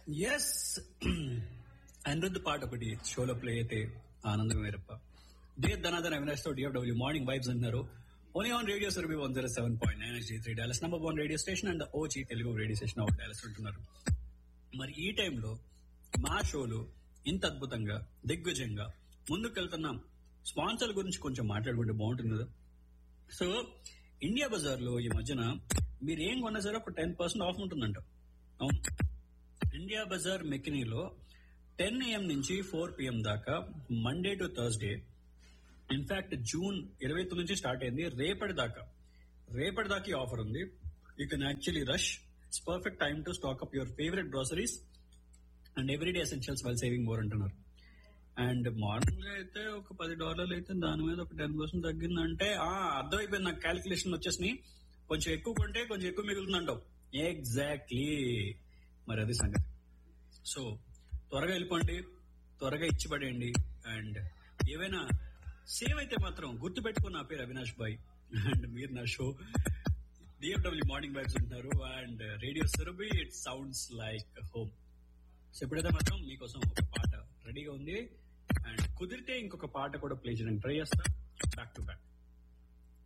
yes Anirudh పాట ఒకటి షోలో ప్లే అయితే ఆనందం వేరప్ప డే ధనాధన అవినాష్ తో డిఎఫ్డబ్ల్యూ మార్నింగ్ వైబ్స్ అన్నారు ఓన్లీ ఆన్ రేడియో సర్వీ one zero seven point nine జీ three Dallas number one radio station and OG Telugu radio station of Dallas ఉంటున్నారు మరి ఈ టైంలో మా షోలు ఇంత అద్భుతంగా దిగ్విజయంగా ముందుకెళ్తున్నాం స్పాన్సర్ గురించి కొంచెం మాట్లాడుకుంటే బాగుంటుంది కదా సో ఇండియా బజార్ లో ఈ మధ్యన మీరు ఏం కొన్నా సరే ఒక టెన్ పర్సెంట్ ఆఫ్ ఉంటుందంట అవును ఇండియా బజార్ మెకినీలో టెన్ ఏఎం నుంచి ఫోర్ పిఎం దాకా Monday to Thursday in fact June ఇరవై తొమ్మిది నుంచి స్టార్ట్ అయింది రేపటి దాకా రేపటి దాకా ఈ ఆఫర్ ఉంది you can actually rush it's perfect time to stock up your favourite groceries and everyday essentials well saving more అంటున్నారు అండ్ మార్నింగ్ అయితే ఒక పది డాలర్లు అయితే దాని మీద ఒక టెన్ పర్సెంట్ తగ్గిందంటే ఆ అర్థమైపోయింది నాకు క్యాలిక్యులేషన్ వచ్చేసి కొంచెం ఎక్కువ కొంటే కొంచెం ఎక్కువ మిగులుతుందంటావు ఎగ్జాక్ట్లీ మరి అది సంగతి సో త్వరగా వెళ్ళిపోండి త్వరగా ఇచ్చి పడేయండి అండ్ ఏవైనా సేవ్ అయితే మాత్రం గుర్తు పెట్టుకుని నా పేరు అవినాష్ బాయ్ అండ్ మీరు నా షో డిఎఫ్డబ్ల్యూ మార్నింగ్ వైబ్స్ ఉంటున్నారు and radio Surabhi it sounds like home so ఇప్పుడైతే మాత్రం మీకోసం ఒక పాట రెడీగా ఉంది అండ్ కుదిరితే ఇంకొక పాట కూడా ప్లే చేయడానికి ట్రై చేస్తా బ్యాక్ టు బ్యాక్